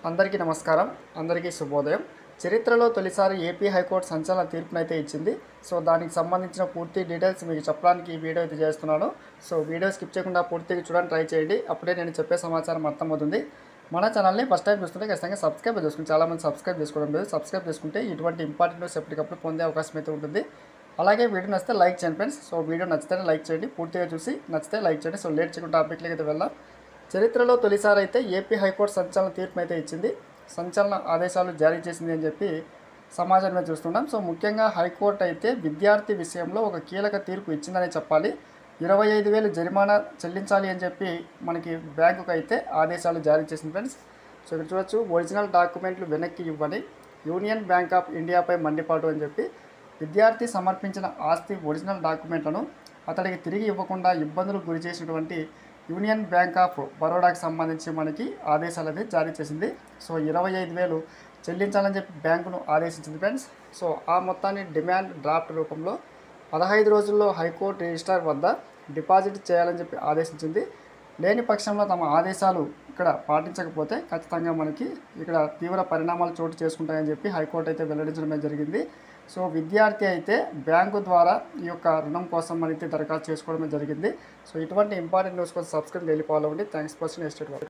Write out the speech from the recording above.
అందరికీ నమస్కారం అందరికీ శుభోదయం చరిత్రలో తొలిసారి ఏపీ హైకోర్టు సంచలన తీర్పునైతే ఇచ్చింది సో దానికి సంబంధించిన పూర్తి డీటెయిల్స్ మీకు చెప్పడానికి ఈ వీడియో అయితే చేస్తున్నాను సో వీడియో స్కిప్ చేయకుండా పూర్తిగా చూడడానికి ట్రై చేయండి అప్పుడే నేను చెప్పే సమాచారం అర్థమవుతుంది మన ఛానల్ని ఫస్ట్ టైం చూస్తుంటే ఖచ్చితంగా సబ్స్క్రైబ్ చేసుకుని చాలామంది సబ్స్క్రైబ్ చేసుకోవడం లేదు సబ్స్క్రైబ్ చేసుకుంటే ఇటువంటి ఇంపార్టెంట్ న్యూస్ ఎప్పటికప్పుడు పొందే అవకాశం అయితే ఉంటుంది అలాగే వీడియో నచ్చితే లైక్ చేయండి ఫ్రెండ్స్ సో వీడియో నచ్చితేనే లైక్ చేయండి పూర్తిగా చూసి నచ్చితే లైక్ చేయండి సో లేట్ చేయకుండా టాపిక్లకి అయితే వెళ్దాం చరిత్రలో తొలిసారి అయితే ఏపీ హైకోర్టు సంచలన తీర్పు అయితే ఇచ్చింది సంచలన ఆదేశాలు జారీ చేసింది అని చెప్పి సమాజం మీద చూస్తున్నాం సో ముఖ్యంగా హైకోర్టు అయితే విద్యార్థి విషయంలో ఒక కీలక తీర్పు ఇచ్చిందని చెప్పాలి ఇరవై ఐదు వేలు జరిమానా చెల్లించాలి అని చెప్పి మనకి బ్యాంకుకు అయితే ఆదేశాలు జారీ చేసింది ఫ్రెండ్స్ సో ఇక్కడ చూడొచ్చు ఒరిజినల్ డాక్యుమెంట్లు వెనక్కి ఇవ్వని యూనియన్ బ్యాంక్ ఆఫ్ ఇండియాపై మండిపాటు అని చెప్పి విద్యార్థి సమర్పించిన ఆస్తి ఒరిజినల్ డాక్యుమెంట్లను అతడికి తిరిగి ఇవ్వకుండా ఇబ్బందులకు గురి చేసినటువంటి యూనియన్ బ్యాంక్ ఆఫ్ బరోడాకి సంబంధించి మనకి ఆదేశాలు అయితే జారీ చేసింది సో ఇరవై ఐదు వేలు చెల్లించాలని చెప్పి బ్యాంకును ఆదేశించింది ఫ్రెండ్స్ సో ఆ మొత్తాన్ని డిమాండ్ డ్రాఫ్ట్ రూపంలో పదహైదు రోజుల్లో హైకోర్టు రిజిస్ట్రార్ వద్ద డిపాజిట్ చేయాలని చెప్పి ఆదేశించింది లేని పక్షంలో తమ ఆదేశాలు ఇక్కడ పాటించకపోతే ఖచ్చితంగా మనకి ఇక్కడ తీవ్ర పరిణామాలు చోటు చేసుకుంటాయని చెప్పి హైకోర్టు అయితే వెల్లడించడమే జరిగింది సో విద్యార్థి అయితే బ్యాంకు ద్వారా ఈ యొక్క రుణం కోసం అయితే దరఖాస్తు చేసుకోవడమే జరిగింది సో ఇటువంటి ఇంపార్టెంట్ న్యూస్ కోసం సబ్స్క్రైబ్ వెళ్ళిపోవాలండి థ్యాంక్స్ ఫర్ ఎస్టేట్